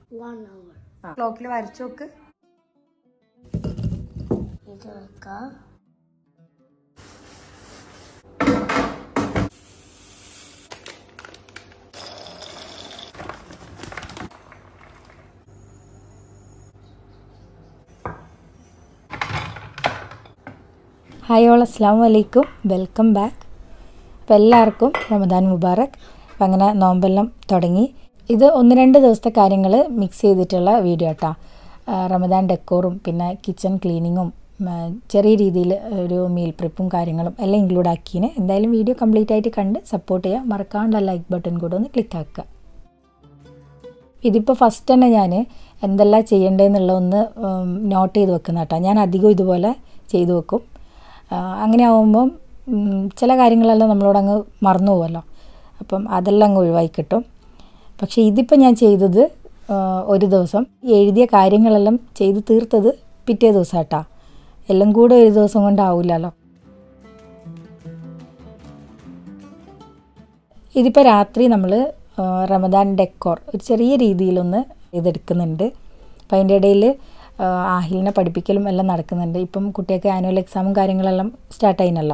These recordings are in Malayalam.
one hour. ക്ലോക്കിൽ വരച്ചു നോക്ക് ഇത് വെക്കാം ഹായ് ഓൾ അസ്സാം വലൈക്കും വെൽക്കം ബാക്ക് അപ്പോൾ എല്ലാവർക്കും റമദാൻ മുബാറക് അപ്പം അങ്ങനെ നോമ്പെല്ലാം തുടങ്ങി ഇത് ഒന്ന് രണ്ട് ദിവസത്തെ കാര്യങ്ങൾ മിക്സ് ചെയ്തിട്ടുള്ള വീഡിയോ കേട്ടോ റമദാൻ ഡെക്കോറും പിന്നെ കിച്ചൺ ക്ലീനിങ്ങും ചെറിയ രീതിയിൽ ഒരു മീൽ പ്രിപ്പും കാര്യങ്ങളും എല്ലാം ഇൻക്ലൂഡ് ആക്കിന് എന്തായാലും വീഡിയോ കംപ്ലീറ്റ് ആയിട്ട് കണ്ട് സപ്പോർട്ട് ചെയ്യുക മറക്കാണ്ട് ലൈക്ക് ബട്ടൺ കൂടെ ഒന്ന് ക്ലിക്ക് ആക്കുക ഇതിപ്പോൾ ഫസ്റ്റ് തന്നെ ഞാൻ എന്തെല്ലാം ചെയ്യേണ്ടതെന്നുള്ള ഒന്ന് നോട്ട് ചെയ്ത് വെക്കുന്ന കേട്ടോ ഞാൻ അധികം ഇതുപോലെ ചെയ്തു വെക്കും ആ, അങ്ങനെ ആവുമ്പം ഉം, ചില കാര്യങ്ങളെല്ലാം നമ്മളോട് അങ്ങ് മറന്നു പോകുമല്ലോ അപ്പം അതെല്ലാം അങ്ങ് ഒഴിവായി കിട്ടും പക്ഷേ ഇതിപ്പോൾ ഞാൻ ചെയ്തത് ആ, ഒരു ദിവസം എഴുതിയ കാര്യങ്ങളെല്ലാം ചെയ്ത് തീർത്തത് പിറ്റേ ദിവസം കേട്ടോ എല്ലാം കൂടെ ഒരു ദിവസം കൊണ്ടാവില്ലല്ലോ ഇതിപ്പോൾ രാത്രി നമ്മൾ റമദാൻ ഡെക്കോർ ഒരു ചെറിയ രീതിയിലൊന്ന് ഇതെടുക്കുന്നുണ്ട് അപ്പം അതിൻ്റെ ഇടയിൽ ആഹിലിനെ പഠിപ്പിക്കലും എല്ലാം നടക്കുന്നുണ്ട് ഇപ്പം കുട്ടിയൊക്കെ ആനുവൽ എക്സാമും കാര്യങ്ങളെല്ലാം സ്റ്റാർട്ട് ആയിനല്ലോ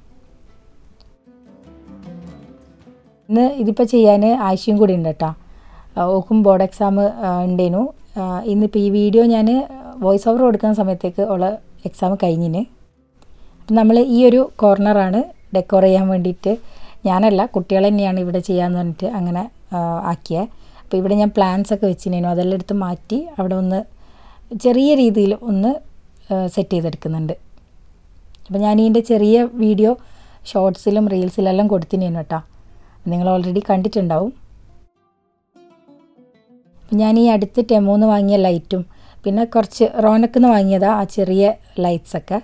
ഇന്ന് ഇതിപ്പോൾ ചെയ്യാൻ ആഴ്ചയും കൂടി ഉണ്ട് കേട്ടോ ഓക്കും ബോർഡ് എക്സാം ഉണ്ടേനു ഇന്നിപ്പോൾ ഈ വീഡിയോ ഞാൻ വോയിസ് ഓവർ കൊടുക്കുന്ന സമയത്തേക്ക് ഉള്ള എക്സാം കഴിഞ്ഞിന് അപ്പം നമ്മൾ ഈ ഒരു കോർണറാണ് ഡെക്കോർ ചെയ്യാൻ വേണ്ടിയിട്ട് ഞാനല്ല കുട്ടികൾ തന്നെയാണ് ഇവിടെ ചെയ്യാന്ന് പറഞ്ഞിട്ട് അങ്ങനെ ആക്കിയത് അപ്പോൾ ഇവിടെ ഞാൻ പ്ലാൻസ് ഒക്കെ വെച്ചിനേനു അതെല്ലാം എടുത്ത് മാറ്റി അവിടെ ഒന്ന് ചെറിയ രീതിയിൽ ഒന്ന് സെറ്റ് ചെയ്തെടുക്കുന്നുണ്ട് അപ്പോൾ ഞാൻ ഇതിൻ്റെ ചെറിയ വീഡിയോ ഷോർട്സിലും റീൽസിലെല്ലാം കൊടുത്തിനേനു കേട്ടോ നിങ്ങൾ ഓൾറെഡി കണ്ടിട്ടുണ്ടാവും അപ്പം ഞാൻ ഈ അടുത്ത് ടെമോന്ന് വാങ്ങിയ ലൈറ്റും പിന്നെ കുറച്ച് റോനക്കുന്ന് വാങ്ങിയതാ ആ ചെറിയ ലൈറ്റ്സൊക്കെ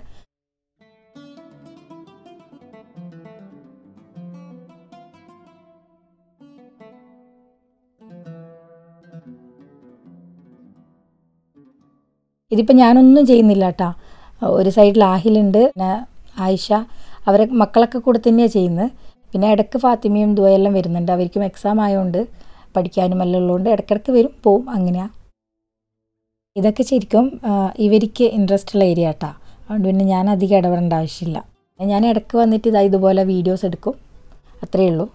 ഇതിപ്പോൾ ഞാനൊന്നും ചെയ്യുന്നില്ല കേട്ടോ ഒരു സൈഡിൽ ആഹിലുണ്ട് പിന്നെ ആയിഷ അവരെ മക്കളൊക്കെ കൂടെ തന്നെയാണ് ചെയ്യുന്നത് പിന്നെ ഇടയ്ക്ക് ഫാത്തിമയും ദുവയെല്ലാം വരുന്നുണ്ട് അവർക്കും എക്സാം ആയതുകൊണ്ട് പഠിക്കാനും എല്ലാം ഉള്ളതുകൊണ്ട് ഇടയ്ക്കിടയ്ക്ക് വരും പോവും അങ്ങനെയാണ് ഇതൊക്കെ ശരിക്കും ആ, ഇവർക്ക് ഇൻട്രസ്റ്റ് ഉള്ള ഏരിയ കേട്ടോ അതുകൊണ്ട് പിന്നെ ഞാൻ അധികം ഇടപെടേണ്ട ആവശ്യമില്ല ഞാൻ ഇടയ്ക്ക് വന്നിട്ട് ഇതാ ഇതുപോലെ വീഡിയോസ് എടുക്കും അത്രയേ ഉള്ളൂ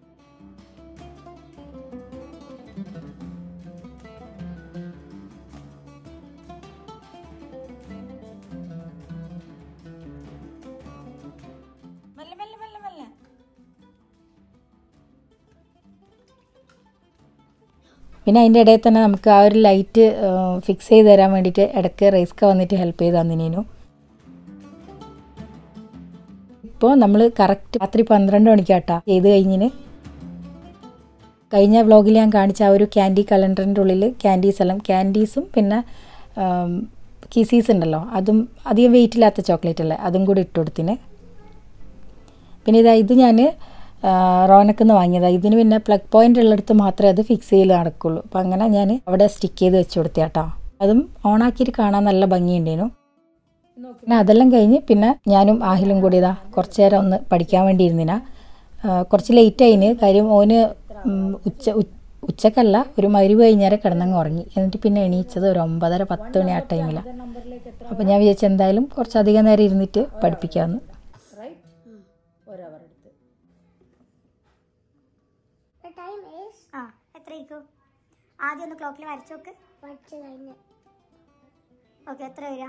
പിന്നെ അതിൻ്റെ ഇടയിൽ തന്നെ നമുക്ക് ആ ഒരു ലൈറ്റ് ഫിക്സ് ചെയ്ത് തരാൻ വേണ്ടിയിട്ട് ഇടയ്ക്ക് റൈസ്ക വന്നിട്ട് ഹെൽപ്പ് ചെയ്ത് തന്നിനു ഇപ്പോൾ നമ്മൾ കറക്റ്റ് രാത്രി പന്ത്രണ്ട് മണിക്കാട്ടാ ചെയ്ത് കഴിഞ്ഞിന് കഴിഞ്ഞ വ്ളോഗിൽ ഞാൻ കാണിച്ച ആ ഒരു ക്യാൻഡി കലണ്ടറിൻ്റെ ഉള്ളിൽ ക്യാൻഡീസ് എല്ലാം ക്യാൻഡീസും പിന്നെ കിസീസ് ഉണ്ടല്ലോ അതും അധികം വെയിറ്റ് ഇല്ലാത്ത ചോക്ലേറ്റ് അല്ലേ അതും കൂടി ഇട്ട് കൊടുത്തിന് പിന്നെ ഇതാ ഇത് ഞാൻ റോനക്കുന്ന് വാങ്ങിയതാണ് ഇതിന് പിന്നെ പ്ലഗ് പോയിന്റ് ഉള്ളിടത്ത് മാത്രമേ അത് ഫിക്സ് ചെയ്ത് നടക്കുള്ളൂ അപ്പം അങ്ങനെ ഞാൻ അവിടെ സ്റ്റിക്ക് ചെയ്ത് വെച്ച് കൊടുത്ത കേട്ടോ അതും ഓണാക്കിയിട്ട് കാണാൻ നല്ല ഭംഗിയുണ്ടേനു പിന്നെ അതെല്ലാം കഴിഞ്ഞ് പിന്നെ ഞാനും ആഹിലും കൂടി ഇതാ കുറച്ച് നേരം ഒന്ന് പഠിക്കാൻ വേണ്ടി ഇരുന്നിനാ ആ, കുറച്ച് ലേറ്റ് ആയിന് കാര്യം ഓന് ഉം, ഉച്ച ഉ- ഉച്ചക്കല്ല ഒരു മരുവ് കഴിഞ്ഞേരം കിടന്നങ്ങ് ഉറങ്ങി എന്നിട്ട് പിന്നെ എണീച്ചത് ഒരു ഒമ്പതര പത്ത് മണി ആ ടൈമിലാണ് അപ്പം ഞാൻ വിചാരിച്ചു എന്തായാലും കുറച്ചധികം നേരം ഇരുന്നിട്ട് പഠിപ്പിക്കാമെന്ന് The time is ആ എത്രയ്ക്കും ആദ്യം ഒന്ന് ക്ലോക്കിൽ വരച്ചു നോക്ക് പഠിച്ചു കഴിഞ്ഞ് ഓക്കെ എത്ര വരിക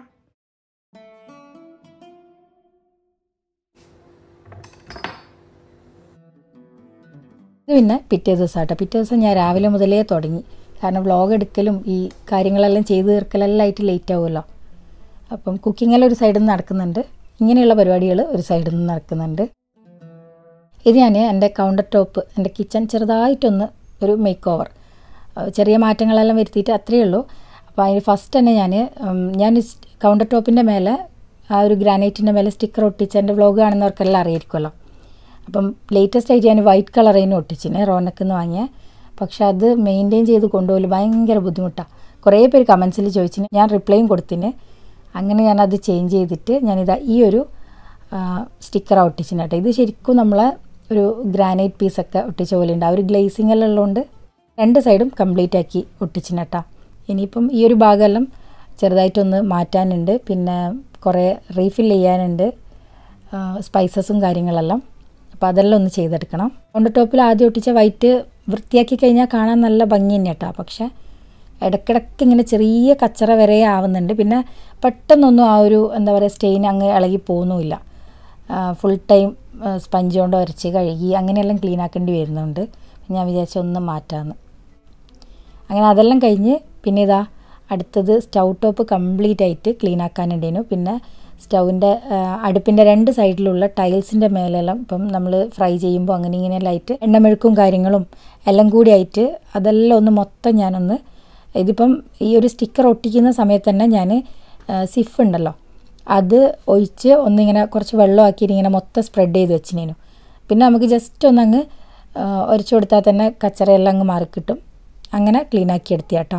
ഇത് പിന്നെ പിറ്റേ ദിവസം ആട്ടോ പിറ്റേ ദിവസം ഞാൻ രാവിലെ മുതലേ തുടങ്ങി കാരണം വ്ളോഗ് എടുക്കലും ഈ കാര്യങ്ങളെല്ലാം ചെയ്ത് തീർക്കലെല്ലാം ആയിട്ട് ലേറ്റ് ആവുമല്ലോ അപ്പം കുക്കിങ്ങെല്ലാം ഒരു സൈഡിൽ നിന്ന് നടക്കുന്നുണ്ട് ഇങ്ങനെയുള്ള പരിപാടികൾ ഒരു സൈഡിൽ നിന്ന് നടക്കുന്നുണ്ട് ഇത് ഞാൻ എൻ്റെ കൗണ്ടർ ടോപ്പ് എൻ്റെ കിച്ചൺ ചെറുതായിട്ടൊന്ന് ഒരു മേക്ക് ഓവർ ചെറിയ മാറ്റങ്ങളെല്ലാം വരുത്തിയിട്ട് അത്രയേ ഉള്ളൂ അപ്പോൾ അതിന് ഫസ്റ്റ് തന്നെ ഞാൻ ഞാൻ കൗണ്ടർ ടോപ്പിൻ്റെ മേലെ ആ ഒരു ഗ്രാനൈറ്റിൻ്റെ മേലെ സ്റ്റിക്കർ ഒട്ടിച്ച് എൻ്റെ വ്ളോഗ് കാണുന്നവർക്കെല്ലാം അറിയായിരിക്കുമല്ലോ അപ്പം ലേറ്റസ്റ്റ് ആയിട്ട് ഞാൻ വൈറ്റ് കളർ അതിന് ഒട്ടിച്ചിന് റോനക്കുന്ന് വാങ്ങിയ പക്ഷെ അത് മെയിൻറ്റെയിൻ ചെയ്ത് കൊണ്ടുപോകൽ ഭയങ്കര ബുദ്ധിമുട്ടാണ് കുറേ പേര് കമൻസിൽ ചോദിച്ചിന് ഞാൻ റിപ്ലൈയും കൊടുത്തിന് അങ്ങനെ ഞാനത് ചേഞ്ച് ചെയ്തിട്ട് ഞാനിതാ ഈ ഒരു സ്റ്റിക്കർ ഒട്ടിച്ചിന് കേട്ടോ ഇത് ശരിക്കും നമ്മളെ ഒരു ഗ്രാനൈറ്റ് പീസൊക്കെ ഒട്ടിച്ച പോലെ ഉണ്ട് ആ ഒരു ഗ്ലേസിംഗ് എല്ലാം ഉള്ളതുകൊണ്ട് രണ്ട് സൈഡും കംപ്ലീറ്റ് ആക്കി ഒട്ടിച്ചിന് കേട്ടോ ഇനിയിപ്പം ഈ ഒരു ഭാഗമെല്ലാം ചെറുതായിട്ടൊന്ന് മാറ്റാനുണ്ട് പിന്നെ കുറേ റീഫിൽ ചെയ്യാനുണ്ട് സ്പൈസസും കാര്യങ്ങളെല്ലാം അപ്പോൾ അതെല്ലാം ഒന്ന് ചെയ്തെടുക്കണം കൗണ്ടർ ടോപ്പിൽ ആദ്യം ഒട്ടിച്ച വൈറ്റ് വൃത്തിയാക്കി കഴിഞ്ഞാൽ കാണാൻ നല്ല ഭംഗി തന്നെ കേട്ടോ പക്ഷേ ഇടയ്ക്കിടയ്ക്ക് ഇങ്ങനെ ചെറിയ കച്ചറ വരെ ആവുന്നുണ്ട് പിന്നെ പെട്ടെന്നൊന്നും ആ ഒരു എന്താ പറയുക സ്റ്റെയിൻ അങ്ങ് ഇളകി പോകുന്നുമില്ല ഫുൾ ടൈം സ്പഞ്ച് കൊണ്ട് ഉരച്ച് കഴുകി അങ്ങനെയെല്ലാം ക്ലീൻ ആക്കേണ്ടി വരുന്നുണ്ട് ഞാൻ വിചാരിച്ച ഒന്ന് മാറ്റാമെന്ന് അങ്ങനെ അതെല്ലാം കഴിഞ്ഞ് പിന്നെ ഇതാ അടുത്തത് സ്റ്റൗ ടോപ്പ് കംപ്ലീറ്റ് ആയിട്ട് ക്ലീൻ ആക്കാനുണ്ടേനു പിന്നെ സ്റ്റൗവിൻ്റെ അടുപ്പിൻ്റെ രണ്ട് സൈഡിലുള്ള ടൈൽസിൻ്റെ മേലെല്ലാം ഇപ്പം നമ്മൾ ഫ്രൈ ചെയ്യുമ്പോൾ അങ്ങനെ ഇങ്ങനെയെല്ലാം ആയിട്ട് എണ്ണമെഴുക്കും കാര്യങ്ങളും എല്ലാം കൂടി ആയിട്ട് അതെല്ലാം ഒന്ന് മൊത്തം ഞാനൊന്ന് ഇതിപ്പം ഈ ഒരു സ്റ്റിക്കർ ഒട്ടിക്കുന്ന സമയത്ത് തന്നെ ഞാൻ സിഫ് ഉണ്ടല്ലോ അത് ഒഴിച്ച് ഒന്നിങ്ങനെ കുറച്ച് വെള്ളമാക്കിയിട്ട് ഇങ്ങനെ മൊത്തം സ്പ്രെഡ് ചെയ്ത് വെച്ചിനേനു പിന്നെ നമുക്ക് ജസ്റ്റ് ഒന്നങ്ങ് ഉരച്ചു കൊടുത്താൽ തന്നെ കച്ചറയെല്ലാം അങ്ങ് മാറിക്കിട്ടും അങ്ങനെ ക്ലീൻ ആക്കി എടുത്തിയ കേട്ടോ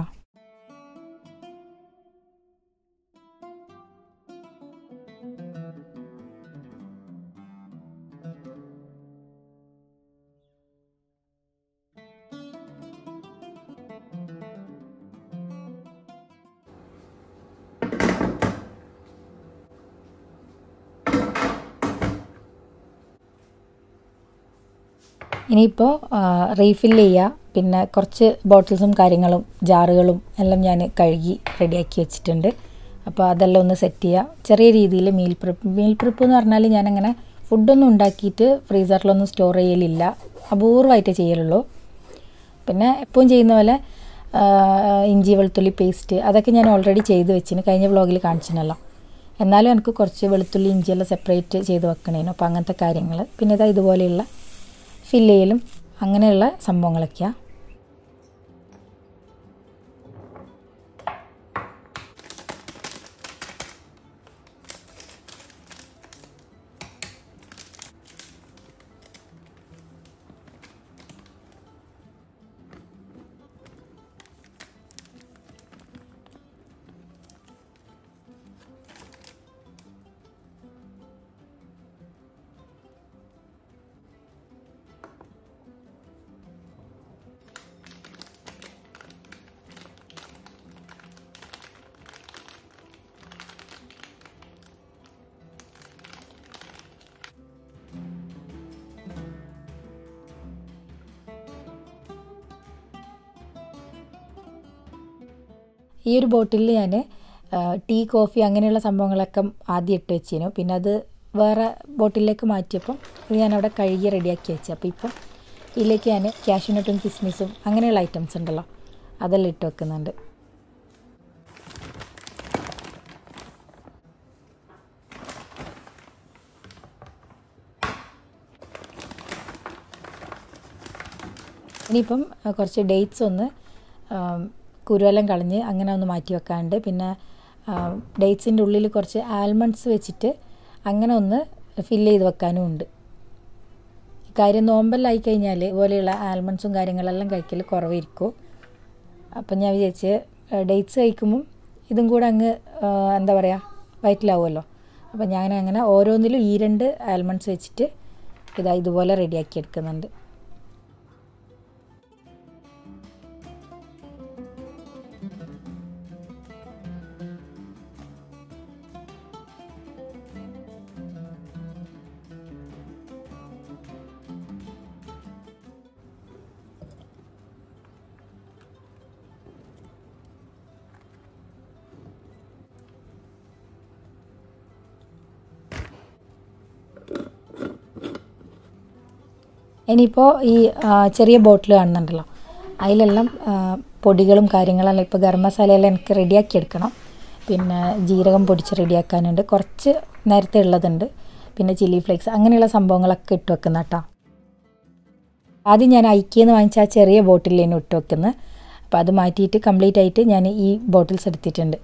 ഇനിയിപ്പോൾ റീഫിൽ ചെയ്യുക പിന്നെ കുറച്ച് ബോട്ടിൽസും കാര്യങ്ങളും ജാറുകളും എല്ലാം ഞാൻ കഴുകി റെഡിയാക്കി വെച്ചിട്ടുണ്ട് അപ്പോൾ അതെല്ലാം ഒന്ന് സെറ്റ് ചെയ്യുക ചെറിയ രീതിയിൽ മീൽ പ്രിപ്പ് മീൽ പ്രിപ്പ് എന്ന് പറഞ്ഞാൽ ഞാനങ്ങനെ ഫുഡൊന്നും ഉണ്ടാക്കിയിട്ട് ഫ്രീസറിലൊന്നും സ്റ്റോർ ചെയ്യലില്ല അപൂർവമായിട്ടേ ചെയ്യലുള്ളൂ പിന്നെ എപ്പോഴും ചെയ്യുന്ന പോലെ ഇഞ്ചി വെളുത്തുള്ളി പേസ്റ്റ് അതൊക്കെ ഞാൻ ഓൾറെഡി ചെയ്ത് വെച്ചിന് കഴിഞ്ഞ വ്ളോഗിൽ കാണിച്ചിനല്ലോ എന്നാലും എനിക്ക് കുറച്ച് വെളുത്തുള്ളി ഇഞ്ചിയെല്ലാം സെപ്പറേറ്റ് ചെയ്ത് വെക്കണേനു അപ്പോൾ അങ്ങനത്തെ കാര്യങ്ങൾ പിന്നെ ഇതാ ഇതുപോലെയുള്ള ഫില്ല് ചെയ്യലും അങ്ങനെയുള്ള സംഭവങ്ങളൊക്കെയാണ് ഈ ഒരു ബോട്ടിൽ ഞാൻ ടീ കോഫി അങ്ങനെയുള്ള സംഭവങ്ങളൊക്കെ ആദ്യം ഇട്ട് വെച്ചിരുന്നു പിന്നെ അത് വേറെ ബോട്ടിലേക്ക് മാറ്റിയപ്പം ഇത് ഞാൻ അവിടെ കഴുകി റെഡിയാക്കി വെച്ചു അപ്പോൾ ഇപ്പം ഇതിലേക്ക് ഞാൻ കാഷ്യൂനട്ടും കിസ്മിസും അങ്ങനെയുള്ള ഐറ്റംസ് ഉണ്ടല്ലോ അതെല്ലാം ഇട്ട് വെക്കുന്നുണ്ട് ഇനിയിപ്പം ആ, കുറച്ച് ഡേറ്റ്സ് ഒന്ന് ആം, കുരുവെല്ലാം കളഞ്ഞ് അങ്ങനെ ഒന്ന് മാറ്റി വെക്കാനുണ്ട് പിന്നെ ഡേറ്റ്സിൻ്റെ ഉള്ളിൽ കുറച്ച് ആൽമണ്ട്സ് വെച്ചിട്ട് അങ്ങനെ ഒന്ന് ഫില്ല് ചെയ്ത് വെക്കാനും ഉണ്ട് കാര്യം നോമ്പെല്ലാം കഴിഞ്ഞാൽ ഇതുപോലെയുള്ള ആൽമണ്ട്സും കാര്യങ്ങളെല്ലാം കഴിക്കൽ കുറവായിരിക്കും അപ്പം ഞാൻ വിചാരിച്ച് ഡേറ്റ്സ് കഴിക്കുമ്പം ഇതും കൂടെ അങ്ങ് ആ, എന്താ പറയുക വയറ്റിലാവുമല്ലോ അപ്പം ഞാൻ അങ്ങനെ ഓരോന്നിലും ഈ രണ്ട് ആൽമണ്ട്സ് വെച്ചിട്ട് ഇതാ ഇതുപോലെ റെഡിയാക്കി എടുക്കുന്നുണ്ട് ഇനിയിപ്പോൾ ഈ ആ, ചെറിയ ബോട്ടിൽ കാണുന്നുണ്ടല്ലോ അതിലെല്ലാം ആ, പൊടികളും കാര്യങ്ങളെല്ലാം ഇപ്പോൾ ഗരം മസാലയെല്ലാം എനിക്ക് റെഡിയാക്കി എടുക്കണം പിന്നെ ജീരകം പൊടിച്ച് റെഡിയാക്കാനുണ്ട് കുറച്ച് നേരത്തെ ഉള്ളതുണ്ട് പിന്നെ ചില്ലി ഫ്ലേക്സ് അങ്ങനെയുള്ള സംഭവങ്ങളൊക്കെ ഇട്ട് വെക്കുന്ന കേട്ടോ ആദ്യം ഞാൻ ഐക്കിയെന്ന് വാങ്ങിച്ച ആ ചെറിയ ബോട്ടിലേനും ഇട്ട് വെക്കുന്നത് അപ്പോൾ അത് മാറ്റിയിട്ട് കംപ്ലീറ്റ് ആയിട്ട് ഞാൻ ഈ ബോട്ടിൽസ് എടുത്തിട്ടുണ്ട്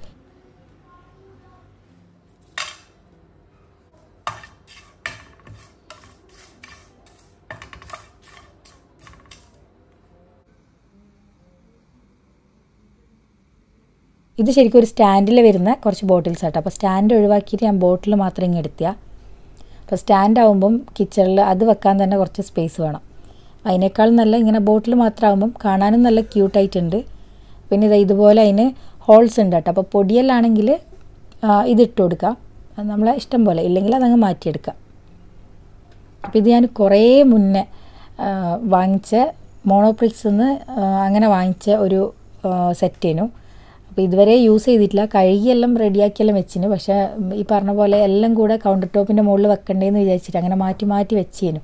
ഇത് ശരിക്കും ഒരു സ്റ്റാൻഡിൽ വരുന്ന കുറച്ച് ബോട്ടിൽസ് ആട്ടോ അപ്പോൾ സ്റ്റാൻഡ് ഒഴിവാക്കിയിട്ട് ഞാൻ ബോട്ടിൽ മാത്രം ഇങ്ങനെ എടുത്തിയ അപ്പോൾ സ്റ്റാൻഡ് ആകുമ്പം കിച്ചണിൽ അത് വെക്കാൻ തന്നെ കുറച്ച് സ്പേസ് വേണം അതിനേക്കാൾ നല്ല ഇങ്ങനെ ബോട്ടിൽ മാത്രമാകുമ്പം കാണാനും നല്ല ക്യൂട്ടായിട്ടുണ്ട് പിന്നെ ഇത് ഇതുപോലെ അതിന് ഹോൾസ് ഉണ്ട് കേട്ടോ അപ്പോൾ പൊടിയല്ലാണെങ്കിൽ ഇതിട്ട് കൊടുക്കാം അത് നമ്മളെ ഇഷ്ടം പോലെ ഇല്ലെങ്കിൽ അതങ്ങ് മാറ്റിയെടുക്കാം അപ്പോൾ ഇത് ഞാൻ കുറേ മുന്നേ ആ, വാങ്ങിച്ച മോണോപ്രിക്സ് നിന്ന് അങ്ങനെ വാങ്ങിച്ച ഒരു സെറ്റേനു അപ്പോൾ ഇതുവരെ യൂസ് ചെയ്തിട്ടില്ല കഴുകിയെല്ലാം റെഡിയാക്കിയെല്ലാം വെച്ചിന് പക്ഷേ ഈ പറഞ്ഞ പോലെ എല്ലാം കൂടെ കൗണ്ടർ ടോപ്പിൻ്റെ മുകളിൽ വെക്കണ്ടേന്ന് വിചാരിച്ചിട്ട് അങ്ങനെ മാറ്റി മാറ്റി വെച്ചേനു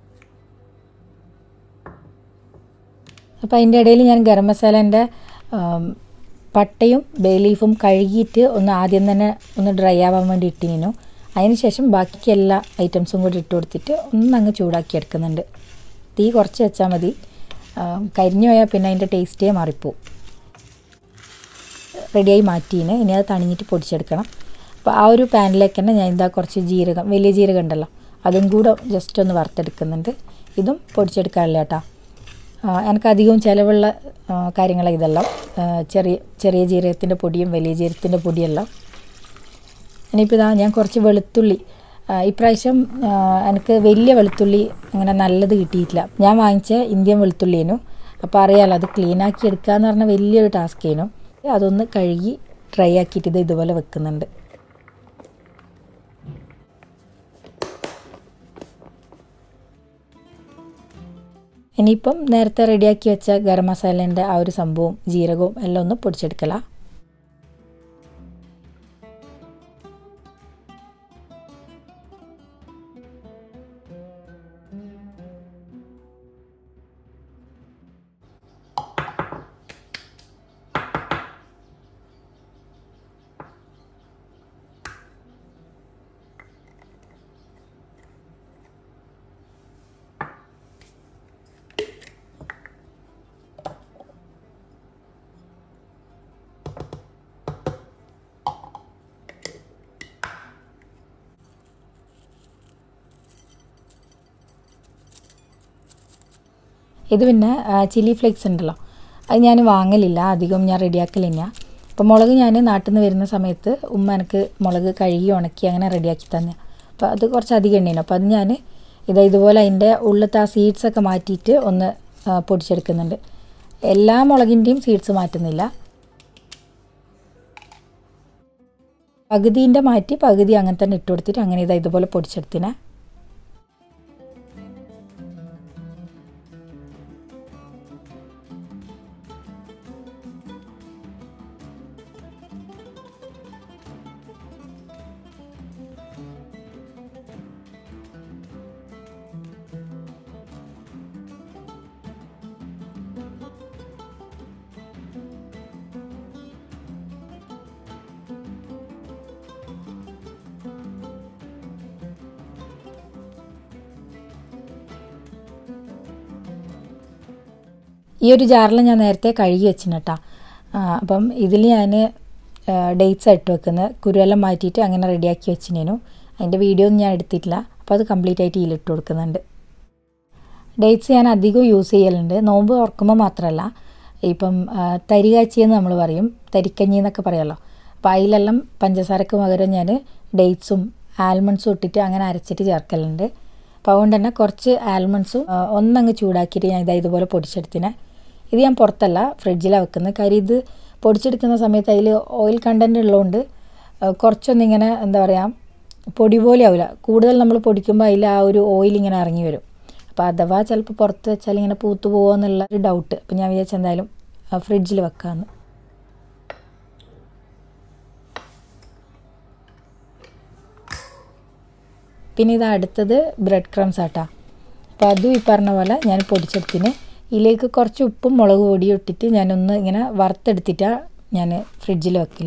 അപ്പോൾ അതിൻ്റെ ഇടയിൽ ഞാൻ ഗരം മസാലേൻ്റെ പട്ടയും ബേ ലീഫും കഴുകിയിട്ട് ഒന്ന് ആദ്യം തന്നെ ഒന്ന് ഡ്രൈ ആവാൻ വേണ്ടി ഇട്ടിനു അതിന് ശേഷം ബാക്കി എല്ലാ ഐറ്റംസും കൂടി ഇട്ട് കൊടുത്തിട്ട് ഒന്ന് അങ്ങ് ചൂടാക്കി എടുക്കുന്നുണ്ട് തീ കുറച്ച് വെച്ചാൽ മതി ആ, കരിഞ്ഞു പോയാൽ പിന്നെ അതിൻ്റെ ടേസ്റ്റേ മാറിപ്പോവും റെഡിയായി മാറ്റീന് ഇനി അത് തണിഞ്ഞിട്ട് പൊടിച്ചെടുക്കണം അപ്പോൾ ആ ഒരു പാനിലേക്ക് തന്നെ ഞാൻ ഇതാ കുറച്ച് ജീരകം വലിയ ജീരകം ഉണ്ടല്ലോ അതും കൂടെ ജസ്റ്റ് ഒന്ന് വറുത്തെടുക്കുന്നുണ്ട് ഇതും പൊടിച്ചെടുക്കാറില്ല കേട്ടോ ആ, എനിക്ക് അധികവും ചിലവുള്ള കാര്യങ്ങളാണ് ഇതെല്ലാം ആ, ചെറിയ ചെറിയ ജീരകത്തിൻ്റെ പൊടിയും വലിയ ജീരകത്തിൻ്റെ പൊടിയെല്ലാം ഇനിയിപ്പോൾ ഇതാ ഞാൻ കുറച്ച് വെളുത്തുള്ളി ആ, ഇപ്രാവശ്യം ആ, എനിക്ക് വലിയ വെളുത്തുള്ളി അങ്ങനെ നല്ലത് കിട്ടിയിട്ടില്ല ഞാൻ വാങ്ങിച്ച ഇന്ത്യൻ വെളുത്തുള്ളിയേനു അപ്പോൾ അറിയാലോ അത് ക്ലീൻ ആക്കി എടുക്കുക എന്ന് പറഞ്ഞാൽ വലിയൊരു ടാസ്ക് ചെയ്യുന്നു അതൊന്ന് കഴുകി ഡ്രൈ ആക്കിയിട്ട് ഇത് ഇതുപോലെ വെക്കുന്നുണ്ട് ഇനിയിപ്പം നേരത്തെ റെഡിയാക്കി വെച്ച ഗരം മസാലേൻ്റെ ആ ഒരു സംഭവവും ജീരകവും എല്ലാം ഒന്ന് പൊടിച്ചെടുക്കലാ ഇത് പിന്നെ ചില്ലി ഫ്ലേക്സ് ഉണ്ടല്ലോ അത് ഞാൻ വാങ്ങലില്ല അധികം ഞാൻ റെഡിയാക്കലില്ല അപ്പോൾ മുളക് ഞാൻ നാട്ടിൽ നിന്ന് വരുന്ന സമയത്ത് ഉമ്മ എനിക്ക് മുളക് കഴുകി ഉണക്കി അങ്ങനെ റെഡിയാക്കി തന്നെ അപ്പോൾ അത് കുറച്ച് അധികം എണ്ണയാണ് അപ്പോൾ അത് ഞാൻ ഇത് ഇതുപോലെ അതിൻ്റെ ഉള്ളിലത്തെ ആ സീഡ്സ് ഒക്കെ മാറ്റിയിട്ട് ഒന്ന് ആ, പൊടിച്ചെടുക്കുന്നുണ്ട് എല്ലാ മുളകിൻ്റെയും സീഡ്സ് മാറ്റുന്നില്ല പകുതിൻ്റെ മാറ്റി പകുതി അങ്ങനെ തന്നെ ഇട്ട് കൊടുത്തിട്ട് അങ്ങനെ ഇതാ ഇതുപോലെ പൊടിച്ചെടുത്തിനെ ഈ ഒരു ജാറിൽ ഞാൻ നേരത്തെ കഴുകി വെച്ചിന് കേട്ടോ അപ്പം ഇതിൽ ഞാൻ ഡേറ്റ്സ് ഇട്ട് വെക്കുന്നത് കുരുവെല്ലാം മാറ്റിയിട്ട് അങ്ങനെ റെഡിയാക്കി വെച്ചിനേനു അതിൻ്റെ വീഡിയോ ഒന്നും ഞാൻ എടുത്തിട്ടില്ല അപ്പോൾ അത് കംപ്ലീറ്റ് ആയിട്ട് ഇതിലിട്ട് കൊടുക്കുന്നുണ്ട് ഡേറ്റ്സ് ഞാൻ അധികം യൂസ് ചെയ്യലുണ്ട് നോമ്പ് ഓർക്കുമ്പോൾ മാത്രമല്ല ഇപ്പം ആ, തരികാച്ചി എന്ന് നമ്മൾ പറയും തരിക്കഞ്ഞി എന്നൊക്കെ പറയുമല്ലോ അപ്പോൾ അതിലെല്ലാം പഞ്ചസാരക്ക് പകരം ഞാൻ ഡേറ്റ്സും ആൽമണ്ട്സും ഇട്ടിട്ട് അങ്ങനെ അരച്ചിട്ട് ചേർക്കലുണ്ട് അപ്പോൾ അതുകൊണ്ട് തന്നെ കുറച്ച് ആൽമണ്ട്സും ആ, ഒന്നങ്ങ് ചൂടാക്കിയിട്ട് ഞാൻ ഇതാ ഇതുപോലെ പൊടിച്ചെടുത്തിനെ ഇത് ഞാൻ പുറത്തല്ല ഫ്രിഡ്ജിലാണ് വെക്കുന്നത് കാര്യം ഇത് പൊടിച്ചെടുക്കുന്ന സമയത്ത് അതിൽ ഓയിൽ കണ്ടൻറ് ഉള്ളതുകൊണ്ട് ആ, കുറച്ചൊന്നിങ്ങനെ എന്താ പറയുക പൊടി പോലെ ആവില്ല കൂടുതൽ നമ്മൾ പൊടിക്കുമ്പോൾ അതിൽ ആ ഒരു ഓയിൽ ഇങ്ങനെ ഇറങ്ങി വരും അപ്പോൾ അഥവാ ചിലപ്പോൾ പുറത്ത് വെച്ചാൽ ഇങ്ങനെ പൂത്തു പോകുമോ എന്നുള്ള ഒരു ഡൗട്ട് അപ്പോൾ ഞാൻ വിചാരിച്ച എന്തായാലും ഫ്രിഡ്ജിൽ വെക്കാമെന്ന് പിന്നെ ഇത് അടുത്തത് ബ്രെഡ് ക്രംസ് ആട്ടാ അപ്പോൾ അതും ഈ പറഞ്ഞ പോലെ ഞാൻ പൊടിച്ചെടുത്തിന് ഇതിലേക്ക് കുറച്ച് ഉപ്പും മുളക് പൊടിയും ഇട്ടിട്ട് ഞാനൊന്ന് ഇങ്ങനെ വറുത്തെടുത്തിട്ടാണ് ഞാൻ ഫ്രിഡ്ജിൽ വെക്കൽ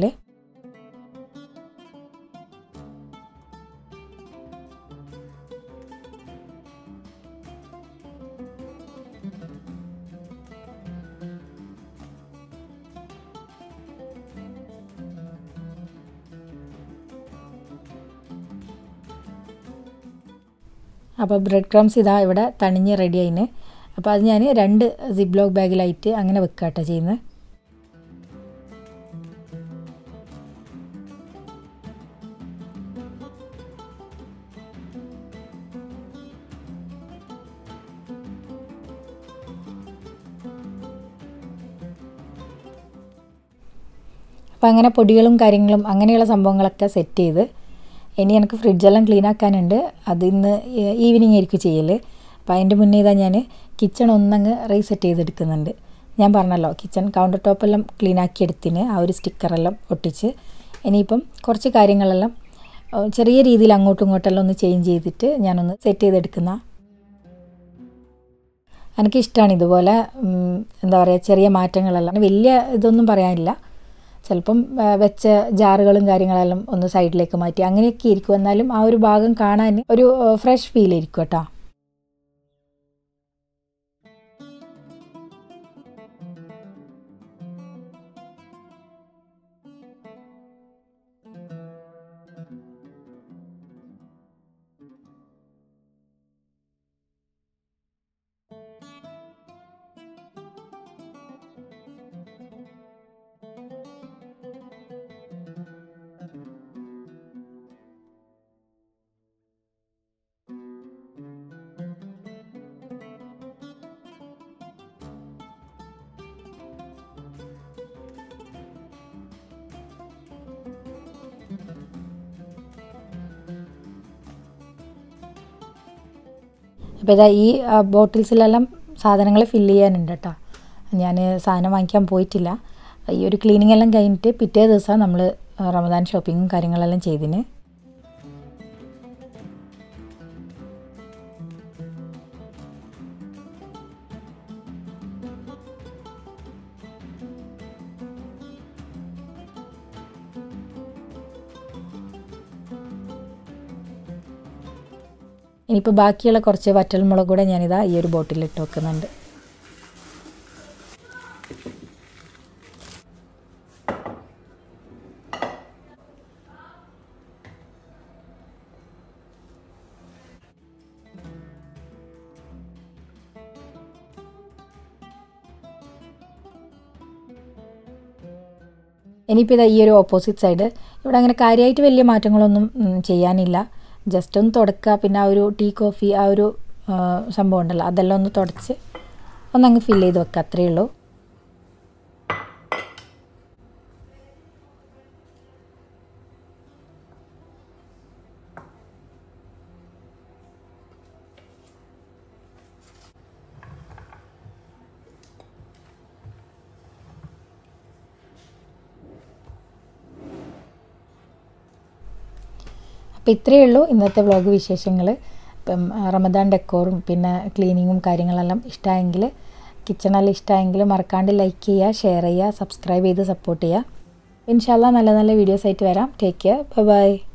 അപ്പോൾ ബ്രെഡ് ക്രംസ് ഇതാ ഇവിടെ തണിഞ്ഞ് റെഡി ആയിന് അപ്പോൾ അത് ഞാൻ രണ്ട് സിബ് ലോക്ക് ബാഗിലായിട്ട് അങ്ങനെ വെക്കാട്ടോ ചെയ്യുന്നത് അപ്പം അങ്ങനെ പൊടികളും കാര്യങ്ങളും അങ്ങനെയുള്ള സംഭവങ്ങളൊക്കെ സെറ്റ് ചെയ്ത് ഇനി എനിക്ക് ഫ്രിഡ്ജെല്ലാം ക്ലീൻ ആക്കാനുണ്ട് അത് ഇന്ന് ഈവനിങ് ആയിരിക്കും ചെയ്യൽ അപ്പോൾ അതിൻ്റെ മുന്നേ ഇതാ ഞാൻ കിച്ചൺ ഒന്നങ്ങ് റീസെറ്റ് ചെയ്തെടുക്കുന്നുണ്ട് ഞാൻ പറഞ്ഞല്ലോ കിച്ചൺ കൗണ്ടർ ടോപ്പെല്ലാം ക്ലീൻ ആക്കി എടുത്തിന് ആ ഒരു സ്റ്റിക്കറെല്ലാം ഒട്ടിച്ച് ഇനിയിപ്പം കുറച്ച് കാര്യങ്ങളെല്ലാം ഏഹ്, ചെറിയ രീതിയിൽ അങ്ങോട്ടും ഇങ്ങോട്ടെല്ലാം ഒന്ന് ചേഞ്ച് ചെയ്തിട്ട് ഞാനൊന്ന് സെറ്റ് ചെയ്തെടുക്കുന്ന എനിക്കിഷ്ടമാണ് ഇതുപോലെ ഉം, എന്താ പറയുക ചെറിയ മാറ്റങ്ങളെല്ലാം വലിയ ഇതൊന്നും പറയാനില്ല ചിലപ്പം ആ, വെച്ച ജാറുകളും കാര്യങ്ങളെല്ലാം ഒന്ന് സൈഡിലേക്ക് മാറ്റി അങ്ങനെയൊക്കെ ഇരിക്കും എന്നാലും ആ ഒരു ഭാഗം കാണാൻ ഒരു ഫ്രഷ് ഫീൽ ഇരിക്കും കേട്ടോ അപ്പോൾ ഇതാ ഈ ബോട്ടിൽസിലെല്ലാം സാധനങ്ങൾ ഫില്ല് ചെയ്യാനുണ്ട് കേട്ടോ ഞാൻ സാധനം വാങ്ങിക്കാൻ പോയിട്ടില്ല ഈ ഒരു ക്ലീനിങ് എല്ലാം കഴിഞ്ഞിട്ട് പിറ്റേ ദിവസം നമ്മൾ റമദാൻ ഷോപ്പിങ്ങും കാര്യങ്ങളെല്ലാം ചെയ്തിന് ഇനിയിപ്പോൾ ബാക്കിയുള്ള കുറച്ച് വറ്റൽമുളക് കൂടെ ഞാനിതാ ഈ ഒരു ബോട്ടിൽ ഇട്ട് വെക്കുന്നുണ്ട് ഇനിയിപ്പോൾ ഇതാ ഈ ഒരു ഓപ്പോസിറ്റ് സൈഡ് ഇവിടെ അങ്ങനെ കാര്യമായിട്ട് വലിയ മാറ്റങ്ങളൊന്നും ഉം, ചെയ്യാനില്ല ജസ്റ്റ് ഒന്ന് തുടക്കുക പിന്നെ ആ ഒരു ടീ കോഫി ആ ഒരു ആ, സംഭവം ഉണ്ടല്ലോ അതെല്ലാം ഒന്ന് തുടച്ച് ഒന്നങ്ങ് ഫില്ല് ചെയ്ത് വെക്കുക അത്രയേ ഉള്ളൂ അപ്പോൾ ഇത്രയേ ഉള്ളൂ ഇന്നത്തെ വ്ളോഗ് വിശേഷങ്ങൾ ഇപ്പം ആ, റമദാൻ ഡെക്കോറും പിന്നെ ക്ലീനിങ്ങും കാര്യങ്ങളെല്ലാം ഇഷ്ടമായെങ്കിൽ കിച്ചണെല്ലാം ഇഷ്ടമായെങ്കിൽ മറക്കാണ്ട് ലൈക്ക് ചെയ്യുക ഷെയർ ചെയ്യുക സബ്സ്ക്രൈബ് ചെയ്ത് സപ്പോർട്ട് ചെയ്യുക ഇൻഷാല്ല നല്ല നല്ല വീഡിയോസ് ആയിട്ട് വരാം ടേക്ക് കെയർ ബൈ